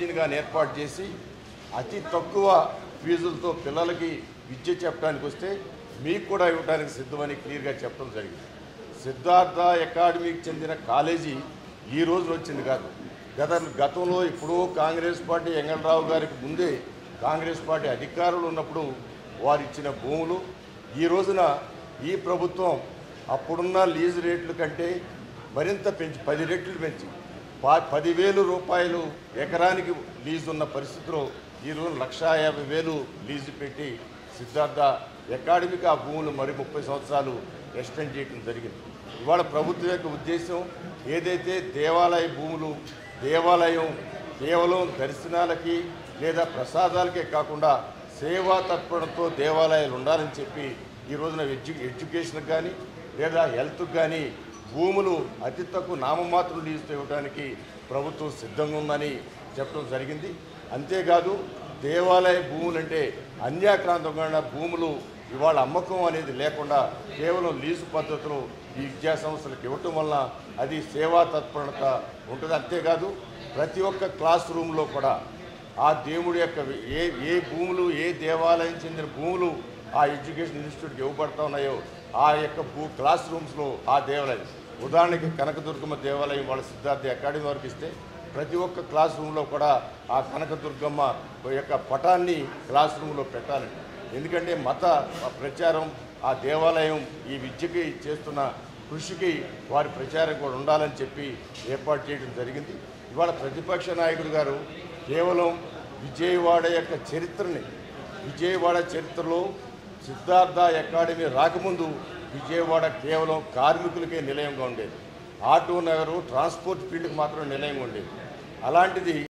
కానీ ఏర్పాటు చేసి అతి తక్కువ ఫీజులతో పిల్లలకి విద్య చెప్పడానికి వస్తే మీకు కూడా ఇవ్వడానికి సిద్ధమని క్లియర్గా చెప్పడం జరిగింది సిద్ధార్థ అకాడమీకి చెందిన కాలేజీ ఈ రోజు వచ్చింది కాదు గత గతంలో ఇప్పుడు కాంగ్రెస్ పార్టీ ఎంగళరావు గారికి ముందే కాంగ్రెస్ పార్టీ అధికారులు ఉన్నప్పుడు వారు ఇచ్చిన భూములు ఈ రోజున ఈ ప్రభుత్వం అప్పుడున్న లీజు రేట్ల కంటే మరింత పెంచి పది రెట్లు పెంచి పా పదివేలు రూపాయలు ఎకరానికి లీజు ఉన్న పరిస్థితిలో ఈ రోజు లక్షా యాభై వేలు లీజు పెట్టి సిద్ధార్థ అకాడమిక్ ఆ భూములు మరి ముప్పై సంవత్సరాలు ఎక్స్టెండ్ చేయడం జరిగింది ఇవాళ ప్రభుత్వం యొక్క ఉద్దేశం ఏదైతే దేవాలయ భూములు దేవాలయం కేవలం దర్శనాలకి లేదా ప్రసాదాలకే కాకుండా సేవా తత్పరతో దేవాలయాలు ఉండాలని చెప్పి ఈ రోజున ఎడ్యు ఎడ్యుకేషన్కి కానీ లేదా హెల్త్కి కానీ భూములు అతి తక్కువ నామమాత్రం లీజుతో ఇవ్వడానికి ప్రభుత్వం సిద్ధంగా ఉందని చెప్పడం జరిగింది అంతేకాదు దేవాలయ భూములు అంటే అన్యాక్రాంతంగా భూములు ఇవాళ అమ్మకం అనేది లేకుండా కేవలం లీజు పద్ధతిలో ఈ విద్యా సంస్థలకు ఇవ్వటం వలన అది సేవా తత్పరత ఉంటుంది అంతేకాదు ప్రతి ఒక్క క్లాస్ రూమ్లో కూడా ఆ దేవుడి యొక్క ఏ ఏ భూములు ఏ దేవాలయం చెందిన భూములు ఆ ఎడ్యుకేషన్ ఇన్స్టిట్యూట్కి ఇవ్వబడతా ఉన్నాయో ఆ యొక్క భూ క్లాస్ రూమ్స్లో ఆ దేవాలయం ఉదాహరణకి కనకదుర్గమ్మ దేవాలయం వాళ్ళ సిద్ధార్థ అకాడమీ వరకు ఇస్తే ప్రతి ఒక్క క్లాస్ రూమ్లో కూడా ఆ కనకదుర్గమ్మ యొక్క పటాన్ని క్లాస్ రూమ్లో పెట్టాలండి ఎందుకంటే మత ప్రచారం ఆ దేవాలయం ఈ విద్యకి చేస్తున్న కృషికి వారి ప్రచారం కూడా ఉండాలని చెప్పి ఏర్పాటు చేయడం జరిగింది ఇవాళ ప్రతిపక్ష నాయకుడు గారు కేవలం విజయవాడ యొక్క చరిత్రని విజయవాడ చరిత్రలో సిద్ధార్థ అకాడమీ రాకముందు విజయవాడ కేవలం కార్మికులకే నిలయంగా ఉండేది ఆటో నగరు ట్రాన్స్పోర్ట్ ఫీల్డ్కి మాత్రం నిలయంగా ఉండేది అలాంటిది